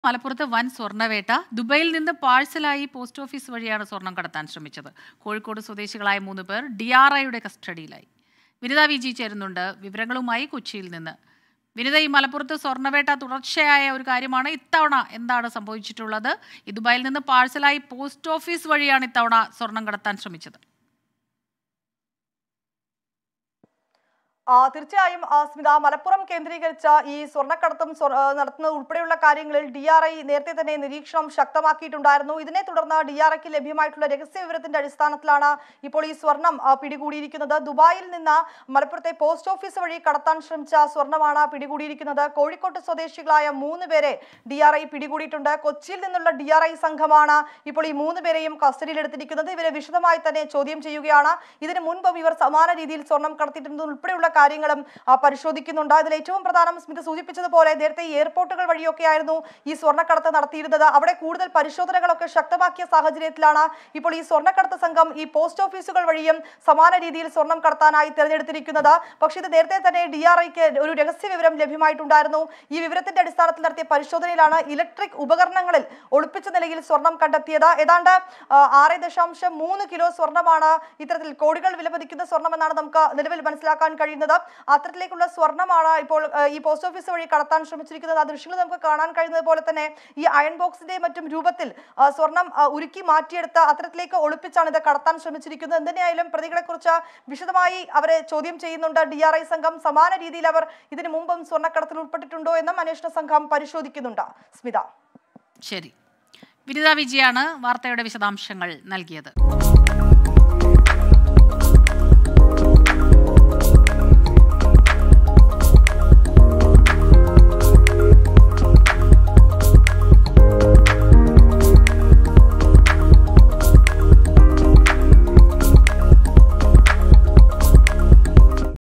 മലപ്പുറത്ത് വൻ സ്വർണ്ണവേട്ട ദുബൈയിൽ നിന്ന് പാഴ്സലായി പോസ്റ്റ് ഓഫീസ് വഴിയാണ് സ്വർണം കടത്താൻ ശ്രമിച്ചത് കോഴിക്കോട് സ്വദേശികളായ മൂന്ന് പേർ ഡി ആർ ഐയുടെ കസ്റ്റഡിയിലായി വിനിത വി ജി ചേരുന്നുണ്ട് വിവരങ്ങളുമായി കൊച്ചിയിൽ നിന്ന് വിനിത ഈ മലപ്പുറത്ത് സ്വർണ്ണവേട്ട തുടർച്ചയായ ഒരു കാര്യമാണ് ഇത്തവണ എന്താണ് സംഭവിച്ചിട്ടുള്ളത് ഈ ദുബായിൽ നിന്ന് പാഴ്സലായി പോസ്റ്റ് ഓഫീസ് വഴിയാണ് ഇത്തവണ സ്വർണം കടത്താൻ ശ്രമിച്ചത് ആ, തീർച്ചയായും ആ, സ്മിത മലപ്പുറം കേന്ദ്രീകരിച്ച ഈ സ്വർണ്ണക്കടത്തും സ്വർ- ആ, നടത്തുന്നത് ഉൾപ്പെടെയുള്ള കാര്യങ്ങളിൽ ഡി ആർ ഐ നേരത്തെ തന്നെ നിരീക്ഷണം ശക്തമാക്കിയിട്ടുണ്ടായിരുന്നു ഇതിനെ തുടർന്ന് ഡി ആർ ഐക്ക് ലഭ്യമായിട്ടുള്ള രഹസ്യ വിവരത്തിന്റെ അടിസ്ഥാനത്തിലാണ് ഇപ്പോൾ ഈ സ്വർണം ആ, പിടികൂടിയിരിക്കുന്നത് ദുബായിൽ നിന്ന് മലപ്പുറത്തെ പോസ്റ്റ് ഓഫീസ് വഴി കടത്താൻ ശ്രമിച്ച സ്വർണമാണ് പിടികൂടിയിരിക്കുന്നത് കോഴിക്കോട്ട് സ്വദേശികളായ മൂന്ന് പേരെ ഡി ആർ ഐ പിടികൂടിയിട്ടുണ്ട് കൊച്ചിയിൽ നിന്നുള്ള ഡി ആർ ഐ സംഘമാണ് ഇപ്പോൾ ഈ മൂന്ന് പേരെയും കസ്റ്റഡിയിലെടുത്തിരിക്കുന്നത് ഇവരെ വിശദമായി തന്നെ ചോദ്യം ചെയ്യുകയാണ് ഇതിനു മുൻപും ഇവർ സമാന രീതിയിൽ സ്വർണം കടത്തിയിട്ടുണ്ട് ഉൾപ്പെടെയുള്ള കാര്യങ്ങളും ആ, പരിശോധിക്കുന്നുണ്ട് ഇതിൽ ഏറ്റവും പ്രധാനം സ്മിത സൂചിപ്പിച്ചതുപോലെ നേരത്തെ ഈ എയർപോർട്ടുകൾ വഴിയൊക്കെ ആയിരുന്നു ഈ സ്വർണ്ണക്കടത്ത് നടത്തിയിരുന്നത് അവിടെ കൂടുതൽ പരിശോധനകളൊക്കെ ശക്തമാക്കിയ സാഹചര്യത്തിലാണ് ഇപ്പോൾ ഈ സ്വർണ്ണക്കടത്ത് സംഘം ഈ പോസ്റ്റ് ഓഫീസുകൾ വഴിയും സമാന രീതിയിൽ സ്വർണം കടത്താനായി തിരഞ്ഞെടുത്തിരിക്കുന്നത് പക്ഷേ ഇത് നേരത്തെ തന്നെ ഡി ആർ ഐക്ക് ഒരു രഹസ്യ വിവരം ലഭ്യമായിട്ടുണ്ടായിരുന്നു ഈ വിവരത്തിന്റെ അടിസ്ഥാനത്തിൽ നടത്തിയ പരിശോധനയിലാണ് ഇലക്ട്രിക് ഉപകരണങ്ങളിൽ ഒളിപ്പിച്ച നിലയിൽ സ്വർണം കണ്ടെത്തിയത് ഏതാണ്ട് ആ, ആറ് ദശാംശം മൂന്ന് കിലോ സ്വർണമാണ് ഇത്തരത്തിൽ കോടികൾ വിലമതിക്കുന്ന സ്വർണ്ണമെന്നാണ് നമുക്ക് നിലവിൽ മനസ്സിലാക്കാൻ കഴിയുന്നത് അത്തരത്തിലേക്കുള്ള സ്വർണ്ണമാണ് ഇപ്പോൾ ആ, ഈ പോസ്റ്റ് ഓഫീസ് വഴി കടത്താൻ ശ്രമിച്ചിരിക്കുന്നത് ആ ദൃശ്യങ്ങൾ നമുക്ക് കാണാൻ കഴിയുന്നത് പോലെ തന്നെ ഈ അയൺ ബോക്സിന്റെ മറ്റും രൂപത്തിൽ ആ, സ്വർണം ആ, ഉരുക്കി മാറ്റിയെടുത്ത് അത്തരത്തിലേക്ക് ഒളിപ്പിച്ചാണ് ഇത് കടത്താൻ ശ്രമിച്ചിരിക്കുന്നത് എന്തിനായാലും പ്രതികളെ കുറിച്ച് വിശദമായി അവരെ ചോദ്യം ചെയ്യുന്നുണ്ട് ഡി ആർ ഐ സംഘം സമാന രീതിയിൽ അവർ ഇതിനു മുമ്പും സ്വർണ്ണക്കടത്തിൽ ഉൾപ്പെട്ടിട്ടുണ്ടോ എന്നും അന്വേഷണ സംഘം പരിശോധിക്കുന്നുണ്ട് സ്മിത ശരി വിനിത വിജയാണ് വാർത്തയുടെ വിശദാംശങ്ങൾ നൽകിയത്